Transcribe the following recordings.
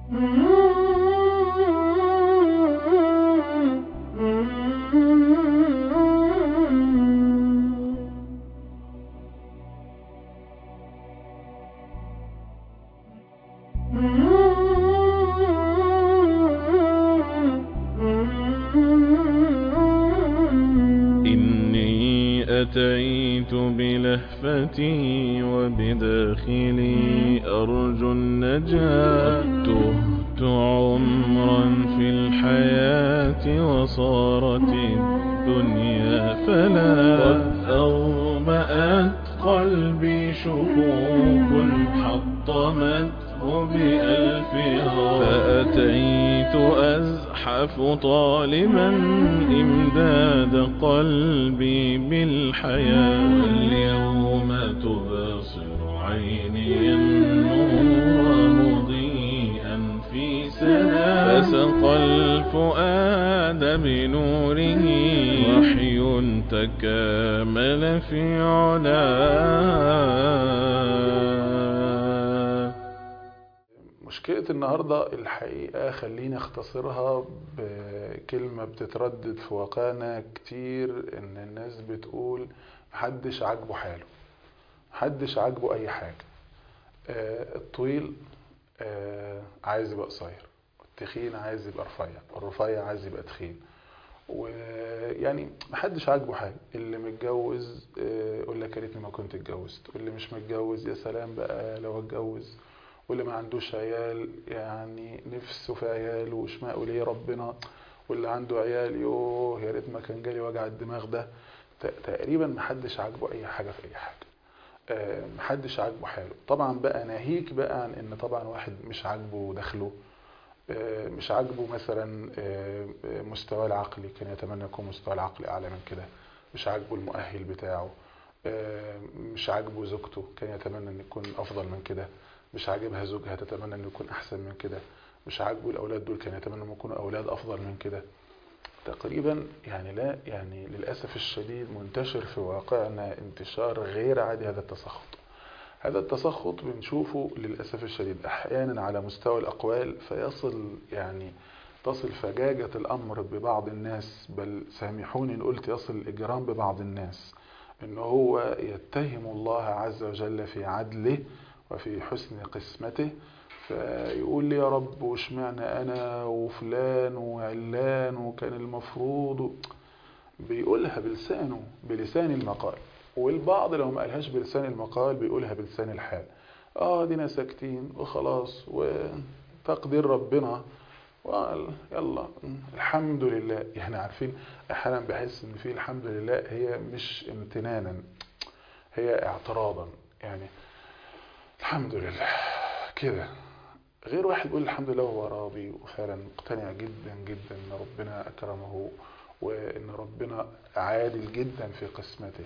إني أتيت بلهفتي وبداخلي أرجو النجاة تهت عمرا في الحياة وصارت الدنيا فلا قد أظمأت قلبي شكوك حطمته بألفها فأتيت أزحف طالبا إمداد قلبي بالحياة اليوم تبصر عيني النور مضيئا في سنة فسقى الفؤاد بنوره وحي تكامل في علاه مشكلة النهاردة الحقيقة خليني اختصرها بكلمة بتتردد في واقعنا كتير ان الناس بتقول محدش عاجبه حاله محدش عاجبه اي حاجة آه، الطويل آه، عايز يبقى قصير التخين عايز يبقى رفيع والرفيع عايز يبقى تخين ويعني محدش عاجبه حاجة اللي متجوز آه، يقول لك يا ريتني ما كنت اتجوزت واللي مش متجوز يا سلام بقى لو اتجوز واللي ما عندوش عيال يعني نفسه في عيال وشماء ليه ربنا واللي عنده عيال يوه يا ريت ما كان جالي وجع الدماغ ده ت- تقريبا محدش عاجبه اي حاجة في اي حاجة آه، محدش عاجبه حاله طبعا بقى ناهيك بقى عن ان طبعا واحد مش عاجبه دخله آه، مش عاجبه مثلا آه، آه، مستواه العقلي كان يتمنى يكون مستواه العقلي اعلى من كده مش عاجبه المؤهل بتاعه آه، مش عاجبه زوجته كان يتمنى ان يكون افضل من كده مش عاجبها زوجها تتمنى انه يكون احسن من كده مش عاجبه الاولاد دول كان يتمنى انهم يكونوا اولاد افضل من كده تقريبا يعني لا يعني للاسف الشديد منتشر في واقعنا انتشار غير عادي هذا التسخط هذا التسخط بنشوفه للاسف الشديد احيانا على مستوى الاقوال فيصل يعني تصل فجاجة الامر ببعض الناس بل سامحوني ان قلت يصل الاجرام ببعض الناس ان هو يتهم الله عز وجل في عدله وفي حسن قسمته فيقول لي يا رب واشمعنى انا وفلان وعلان وكان المفروض بيقولها بلسانه بلسان المقال والبعض لو ما قالهاش بلسان المقال بيقولها بلسان الحال اه دينا ساكتين وخلاص وتقدير ربنا وقال يلا الحمد لله يعني عارفين احيانا بحس ان في الحمد لله هي مش امتنانا هي اعتراضا يعني الحمد لله كده غير واحد يقول الحمد لله وهو راضي وفعلا مقتنع جدا جدا ان ربنا اكرمه وان ربنا عادل جدا في قسمته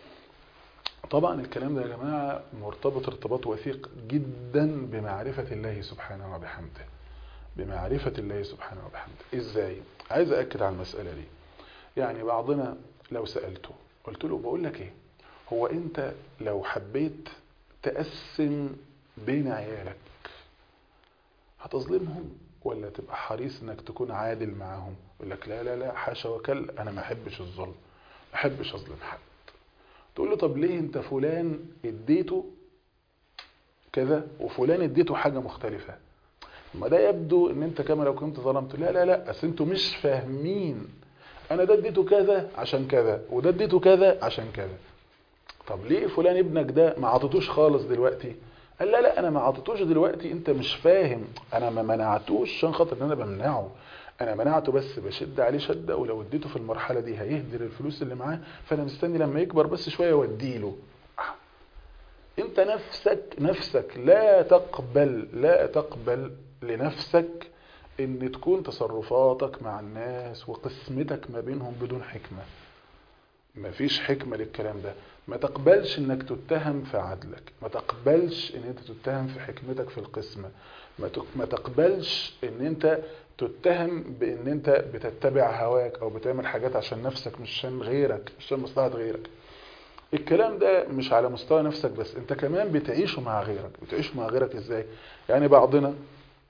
طبعا الكلام ده يا جماعة مرتبط ارتباط وثيق جدا بمعرفة الله سبحانه وبحمده بمعرفة الله سبحانه وبحمده ازاي عايز اكد على المسألة دي يعني بعضنا لو سألته قلت له بقول لك ايه هو انت لو حبيت تقسم بين عيالك هتظلمهم ولا تبقى حريص انك تكون عادل معاهم يقول لك لا لا لا حاشا وكل انا ما احبش الظلم ما احبش اظلم حد تقول له طب ليه انت فلان اديته كذا وفلان اديته حاجة مختلفة ما ده يبدو ان انت كما لو كنت ظلمت لا لا لا اصل انتوا مش فاهمين انا ده اديته كذا عشان كذا وده اديته كذا عشان كذا طب ليه فلان ابنك ده ما عطيتوش خالص دلوقتي قال لا لا انا ما عطيتوش دلوقتي انت مش فاهم انا ما منعتوش عشان خاطر ان انا بمنعه انا منعته بس بشد عليه شده ولو اديته في المرحله دي هيهدر الفلوس اللي معاه فانا مستني لما يكبر بس شويه واديله انت نفسك نفسك لا تقبل لا تقبل لنفسك ان تكون تصرفاتك مع الناس وقسمتك ما بينهم بدون حكمه مفيش حكمة للكلام ده ما تقبلش انك تتهم في عدلك ما تقبلش ان انت تتهم في حكمتك في القسمة ما تق- ما تقبلش ان انت تتهم بان انت بتتبع هواك او بتعمل حاجات عشان نفسك مش عشان غيرك مش عشان مصلحة غيرك الكلام ده مش على مستوى نفسك بس انت كمان بتعيشه مع غيرك بتعيشه مع غيرك ازاي يعني بعضنا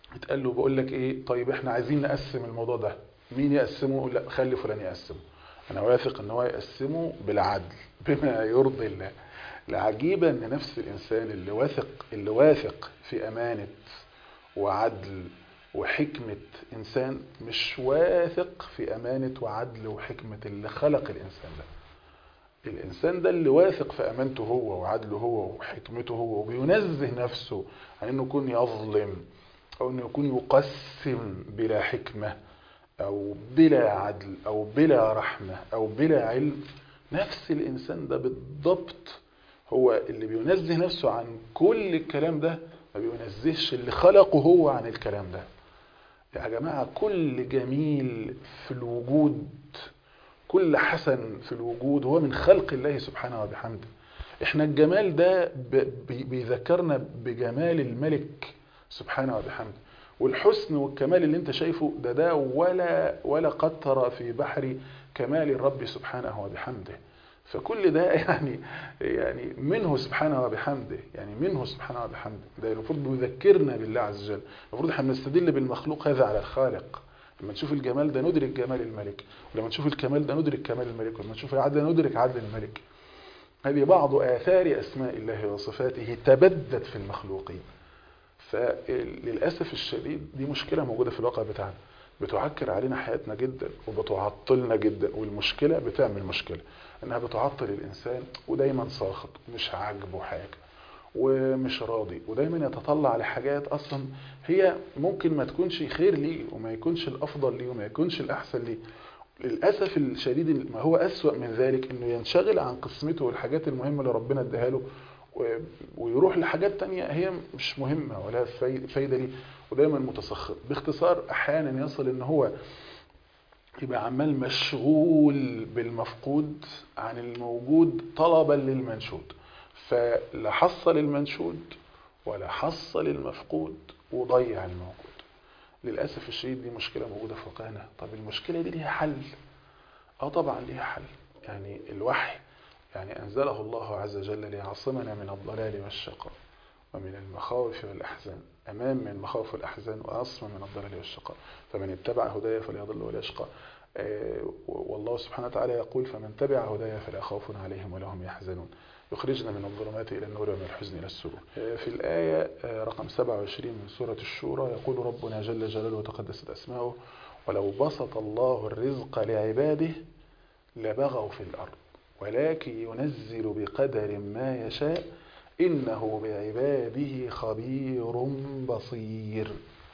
اتقال له بقول لك ايه طيب احنا عايزين نقسم الموضوع ده مين يقسمه لا خلي فلان يقسمه انا واثق ان هو يقسمه بالعدل بما يرضي الله العجيبة ان نفس الانسان اللي واثق اللي واثق في امانة وعدل وحكمة انسان مش واثق في امانة وعدل وحكمة اللي خلق الانسان ده الانسان ده اللي واثق في امانته هو وعدله هو وحكمته هو وبينزه نفسه عن انه يكون يظلم او انه يكون يقسم بلا حكمة او بلا عدل او بلا رحمة او بلا علم نفس الانسان ده بالضبط هو اللي بينزه نفسه عن كل الكلام ده ما بينزهش اللي خلقه هو عن الكلام ده يا جماعة كل جميل في الوجود كل حسن في الوجود هو من خلق الله سبحانه وبحمده احنا الجمال ده بيذكرنا بجمال الملك سبحانه وبحمده والحسن والكمال اللي انت شايفه ده ده ولا ولا قطر في بحر كمال الرب سبحانه وبحمده فكل ده يعني يعني منه سبحانه وبحمده يعني منه سبحانه وبحمده ده المفروض بيذكرنا بالله عز وجل المفروض احنا بنستدل بالمخلوق هذا على الخالق لما نشوف الجمال ده ندرك جمال الملك ولما نشوف الكمال ده ندرك كمال الملك ولما نشوف العدل ندرك عدل الملك هذه بعض آثار أسماء الله وصفاته تبدت في المخلوقين فللأسف الشديد دي مشكلة موجودة في الواقع بتاعنا بتعكر علينا حياتنا جدا وبتعطلنا جدا والمشكلة بتعمل مشكلة انها بتعطل الانسان ودايما ساخط مش عاجبه حاجة ومش راضي ودايما يتطلع لحاجات اصلا هي ممكن ما تكونش خير ليه وما يكونش الافضل ليه وما يكونش الاحسن ليه للاسف الشديد ما هو اسوأ من ذلك انه ينشغل عن قسمته والحاجات المهمة اللي ربنا اداها له ويروح لحاجات تانية هي مش مهمة ولا فايدة ليه ودايما متسخط باختصار احيانا يصل ان هو يبقى عمال مشغول بالمفقود عن الموجود طلبا للمنشود فلا حصل المنشود ولا حصل المفقود وضيع الموجود للأسف الشديد دي مشكلة موجودة في واقعنا طب المشكلة دي ليها حل اه طبعا ليها حل يعني الوحي يعني أنزله الله عز وجل ليعصمنا من الضلال والشقاء ومن المخاوف والأحزان أمان من المخاوف والأحزان وأصم من الضلال والشقاء فمن اتبع هدايا فلا يضل ولا يشقى والله سبحانه وتعالى يقول فمن تبع هدايا فلا خوف عليهم ولا هم يحزنون يخرجنا من الظلمات إلى النور ومن الحزن إلى السرور في الآية رقم 27 من سورة الشورى يقول ربنا جل جلاله وتقدست أسماؤه ولو بسط الله الرزق لعباده لبغوا في الأرض ولكن ينزل بقدر ما يشاء إنه بعباده خبير بصير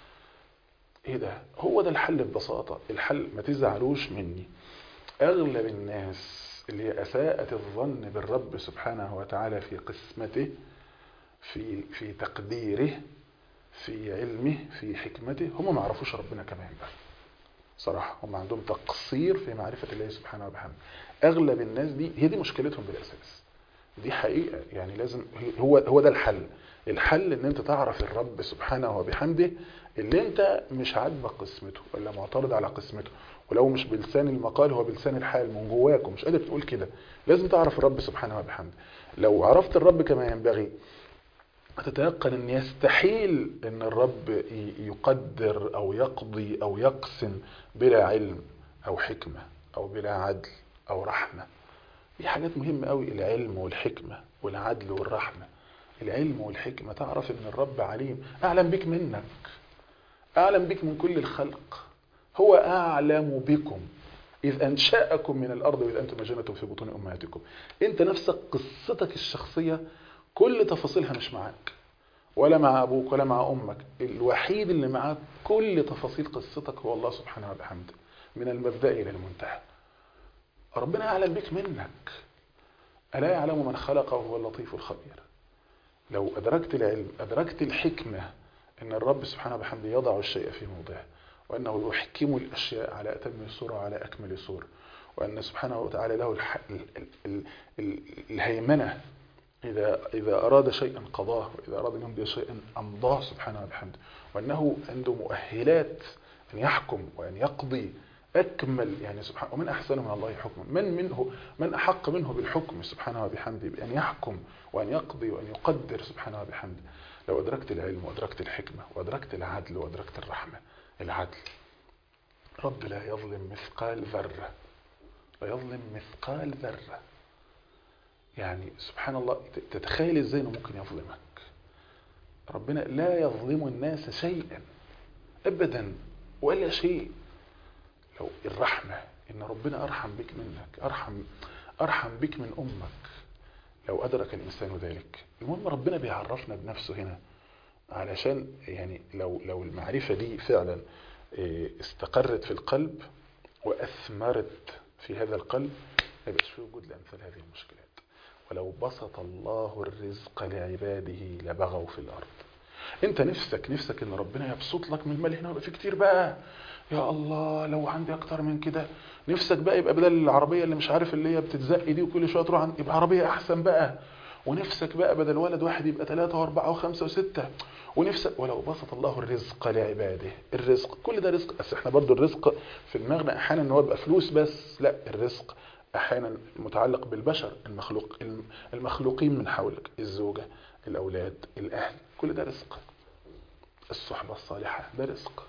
ايه ده هو ده الحل ببساطة الحل ما تزعلوش مني اغلب الناس اللي هي اساءت الظن بالرب سبحانه وتعالى في قسمته في في تقديره في علمه في حكمته هم ما عرفوش ربنا كما ينبغي صراحة هم عندهم تقصير في معرفة الله سبحانه وبحمده اغلب الناس دي هي دي مشكلتهم بالاساس دي حقيقة يعني لازم هو هو ده الحل الحل ان انت تعرف الرب سبحانه وبحمده اللي انت مش عاجبك قسمته ولا معترض على قسمته ولو مش بلسان المقال هو بلسان الحال من جواك ومش قادر تقول كده لازم تعرف الرب سبحانه وبحمده لو عرفت الرب كما ينبغي هتتيقن ان يستحيل ان الرب يقدر او يقضي او يقسم بلا علم او حكمة او بلا عدل او رحمة دي حاجات مهمة قوي العلم والحكمة والعدل والرحمة العلم والحكمة تعرف ان الرب عليم اعلم بك منك اعلم بك من كل الخلق هو اعلم بكم إذ أنشأكم من الأرض وإذ أنتم أجنة في بطون أمهاتكم أنت نفسك قصتك الشخصية كل تفاصيلها مش معاك ولا مع أبوك ولا مع أمك الوحيد اللي معاك كل تفاصيل قصتك هو الله سبحانه وبحمده من المبدأ إلى المنتهى ربنا أعلم بك منك ألا يعلم من خلق وهو اللطيف الخبير لو أدركت العلم أدركت الحكمة أن الرب سبحانه وبحمده يضع الشيء في موضعه وأنه يحكم الأشياء على أتم صورة وعلى أكمل صورة وأن سبحانه وتعالى له الح... ال... ال... ال... الهيمنة إذا, إذا أراد شيئا قضاه وإذا أراد أن يمضي شيئا أمضاه سبحانه وبحمده وأنه عنده مؤهلات أن يحكم وأن يقضي أكمل يعني سبحانه ومن أحسن من الله حكما من منه من أحق منه بالحكم سبحانه وبحمده بأن يحكم وأن يقضي وأن يقدر سبحانه وبحمده لو أدركت العلم وأدركت الحكمة وأدركت العدل وأدركت الرحمة العدل رب لا يظلم مثقال ذرة لا يظلم مثقال ذرة يعني سبحان الله تتخيل ازاي انه ممكن يظلمك ربنا لا يظلم الناس شيئا ابدا ولا شيء لو الرحمة ان ربنا ارحم بك منك ارحم ارحم بك من امك لو ادرك الانسان ذلك المهم ربنا بيعرفنا بنفسه هنا علشان يعني لو لو المعرفة دي فعلا استقرت في القلب واثمرت في هذا القلب ما يبقاش في وجود لامثال هذه المشكلات ولو بسط الله الرزق لعباده لبغوا في الارض انت نفسك نفسك ان ربنا يبسط لك من المال هنا ويبقى في كتير بقى يا الله لو عندي اكتر من كده نفسك بقى يبقى بدل العربيه اللي مش عارف اللي هي بتتزق دي وكل شويه تروح عن يبقى عربيه احسن بقى ونفسك بقى بدل ولد واحد يبقى ثلاثة واربعة وخمسة وستة ونفسك ولو بسط الله الرزق لعباده الرزق كل ده رزق بس احنا برضو الرزق في دماغنا احيانا ان هو يبقى فلوس بس لا الرزق احيانا متعلق بالبشر المخلوق المخلوقين من حولك الزوجة الاولاد الاهل كل ده رزق الصحبة الصالحة ده رزق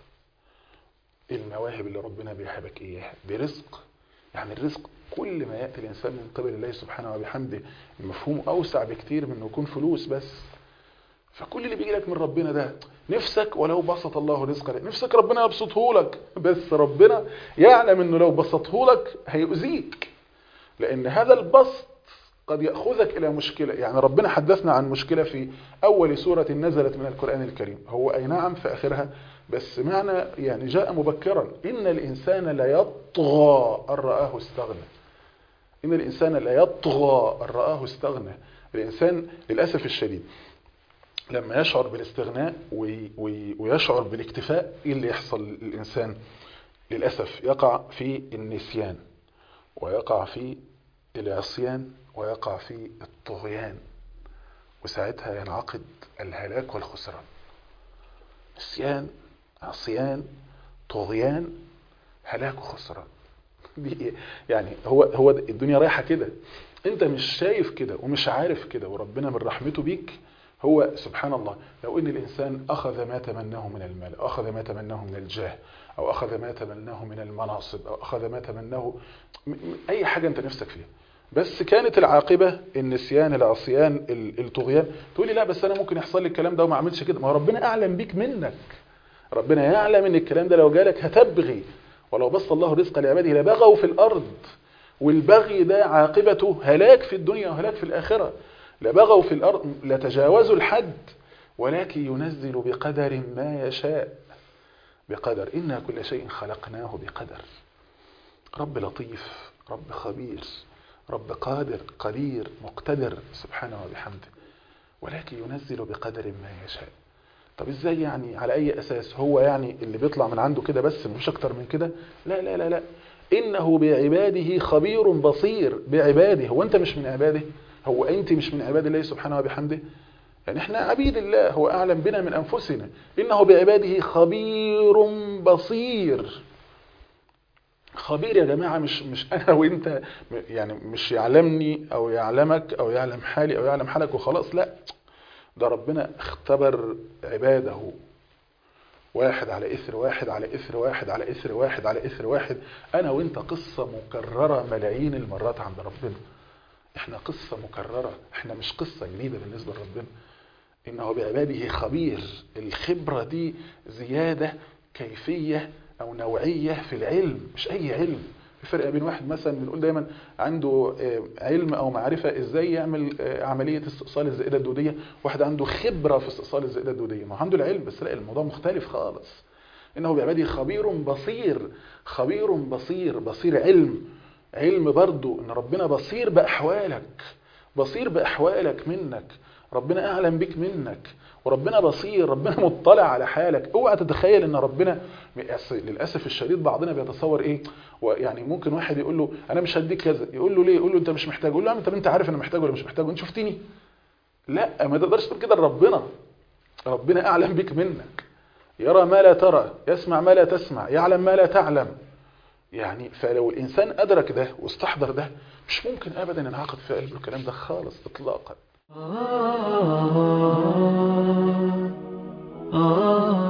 المواهب اللي ربنا بيهبك اياها دي رزق يعني الرزق كل ما يأتي الإنسان من قبل الله سبحانه وبحمده المفهوم أوسع بكتير من انه يكون فلوس بس فكل اللي بيجي لك من ربنا ده نفسك ولو بسط الله رزقك نفسك ربنا يبسطه لك بس ربنا يعلم انه لو بسطه لك هيؤذيك لأن هذا البسط قد يأخذك إلى مشكلة يعني ربنا حدثنا عن مشكلة في أول سورة نزلت من القرآن الكريم هو أي نعم في آخرها بس معنى يعني جاء مبكرا إن الإنسان لا يطغى أن رآه استغنى إن الإنسان لا يطغى أن رآه استغنى الإنسان للأسف الشديد لما يشعر بالاستغناء ويشعر بالاكتفاء إيه اللي يحصل للإنسان للأسف يقع في النسيان ويقع في العصيان ويقع في الطغيان وساعتها ينعقد الهلاك والخسران نسيان عصيان طغيان هلاك وخسران دي يعني هو هو الدنيا رايحه كده انت مش شايف كده ومش عارف كده وربنا من رحمته بيك هو سبحان الله لو ان الانسان اخذ ما تمناه من المال او اخذ ما تمناه من الجاه او اخذ ما تمناه من المناصب او اخذ ما تمناه اي حاجه انت نفسك فيها بس كانت العاقبة النسيان العصيان الطغيان تقولي لا بس انا ممكن يحصل لي الكلام ده وما اعملش كده ما ربنا اعلم بيك منك ربنا يعلم ان الكلام ده لو جالك هتبغي ولو بسط الله رزق لعباده لبغوا في الارض والبغي ده عاقبته هلاك في الدنيا وهلاك في الاخرة لبغوا في الارض لتجاوزوا الحد ولكن ينزل بقدر ما يشاء بقدر إنا كل شيء خلقناه بقدر رب لطيف رب خبير رب قادر قدير مقتدر سبحانه وبحمده ولكن ينزل بقدر ما يشاء طب ازاي يعني على اي اساس هو يعني اللي بيطلع من عنده كده بس مش اكتر من كده لا لا لا لا انه بعباده خبير بصير بعباده هو انت مش من عباده هو انت مش من عباد الله سبحانه وبحمده يعني احنا عبيد الله هو اعلم بنا من انفسنا انه بعباده خبير بصير خبير يا جماعة مش مش انا وانت يعني مش يعلمني او يعلمك او يعلم حالي او يعلم حالك وخلاص لا ده ربنا اختبر عباده واحد على اثر واحد على اثر واحد على اثر واحد على اثر واحد انا وانت قصة مكررة ملايين المرات عند ربنا احنا قصة مكررة احنا مش قصة جديدة بالنسبة لربنا انه بعباده خبير الخبرة دي زيادة كيفية او نوعية في العلم مش اي علم في فرق بين واحد مثلا بنقول دايما عنده علم او معرفة ازاي يعمل عملية استئصال الزائدة الدودية واحد عنده خبرة في استئصال الزائدة الدودية ما عنده العلم بس لا الموضوع مختلف خالص انه بعباده خبير بصير خبير بصير بصير علم علم برضو ان ربنا بصير باحوالك بصير باحوالك منك ربنا اعلم بك منك وربنا بصير ربنا مطلع على حالك اوعى تتخيل ان ربنا للاسف الشديد بعضنا بيتصور ايه يعني ممكن واحد يقول له انا مش هديك كذا يقول له ليه يقول له انت مش محتاج يقول له طب انت عارف انا محتاج ولا مش محتاج وانت شفتني لا ما تقدرش تقول كده لربنا ربنا اعلم بك منك يرى ما لا ترى يسمع ما لا تسمع يعلم ما لا تعلم يعني فلو الانسان ادرك ده واستحضر ده مش ممكن ابدا ينعقد في قلبه الكلام ده خالص اطلاقا ah, ah, ah.